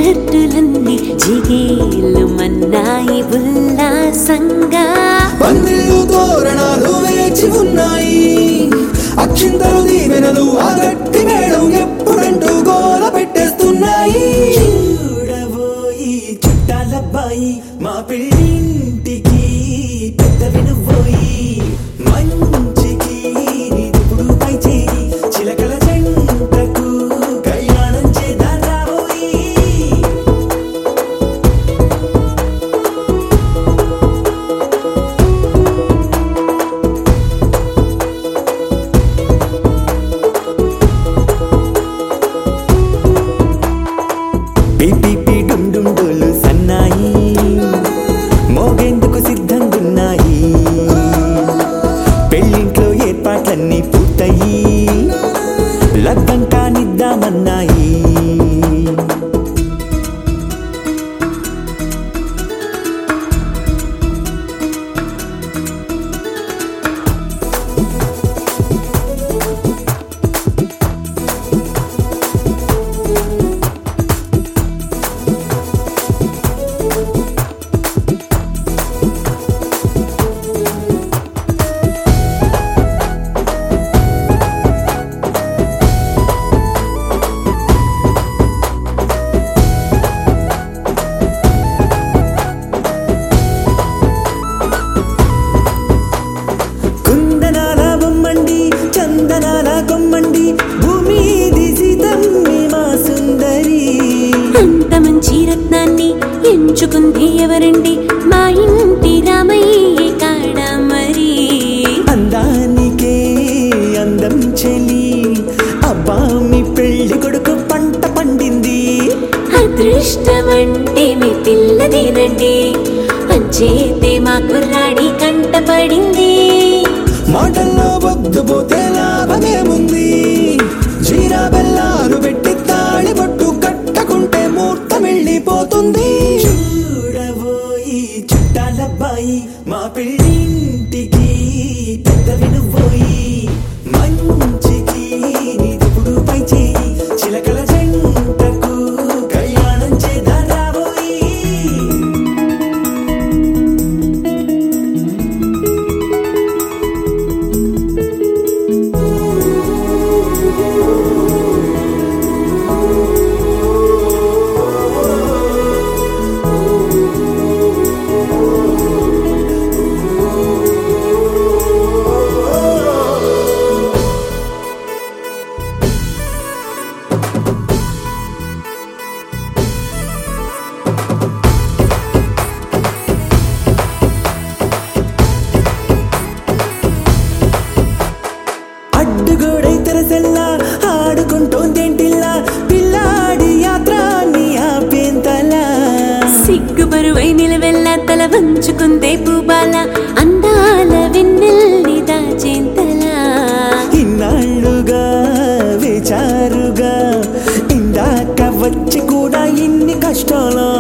షర్టులన్నీ జిగేలు మన్నాయి ఉల్లాసంగా పందిళ్ళు తోరణాలు వేచి ఉన్నాయి అక్షింతలు దీవెనలు ఆ గట్టి మేడం ఎప్పుడంటూ గోల పెట్టేస్తున్నాయి చూడబోయి చుట్టాలబ్బాయి మా పెళ్ళింటికి పెద్ద వినుబోయి మంచికి నిదుపుడు పై చేయి చిలకల జంటకు కళ్యాణం చేద్దాం రాబోయి పిపిపి డుమ్ డుమ్ డోలు సన్నాయి మోగేందుకు సిద్ధంగున్నాయి పెళ్ళింట్లో ఏర్పాట్లన్నీ పూర్తయి లగ్గం కానిద్దామన్నాయి కుందనాల బొమ్మండి చందనాల కొమ్మండి భూమి సీతమ్మి మా సుందరి అంత మంచి రత్నాన్ని ఎంచుకుంది ఎవరండి మా ఇంటి రామయ్య కాడ మరి అందానికే అందం చెలి అబ్బా మీ పెళ్లి కొడుకు పంట పండింది అదృష్టమంటే మీ పిల్లదేనండి అంచేతే మా కుర్రాడి కంట పడింది మాటల్లో వద్దు పోతే లాభమేముంది జీరా బెల్లాలు పెట్టి తాళి పట్టు కట్టకుంటే ముహూర్తం వెళ్ళిపోతుంది చూడబోయి చుట్టాలబ్బాయి మా పెళ్ళింటికి పెద్ద వినుబోయి మంచికి నిదుపుడు పై చేయి చిలకల జంటకు కళ్యాణం చేద్దాం రాబోయి అడ్డుగోడై తెరసెల్లా ఆడుకుంటోందేంటిల్లా పిల్లాడి యాత్ర నీ ఆపేంతలా సిగ్గు బరువై నిలవెల్ల తల వంచుకుందే పూబాల అందాల వెన్నెల్ని దాచేంతలా ఇన్నాళ్ళుగా వేచారుగా ఇందాక వచ్చి కూడా ఇన్ని కష్టాలా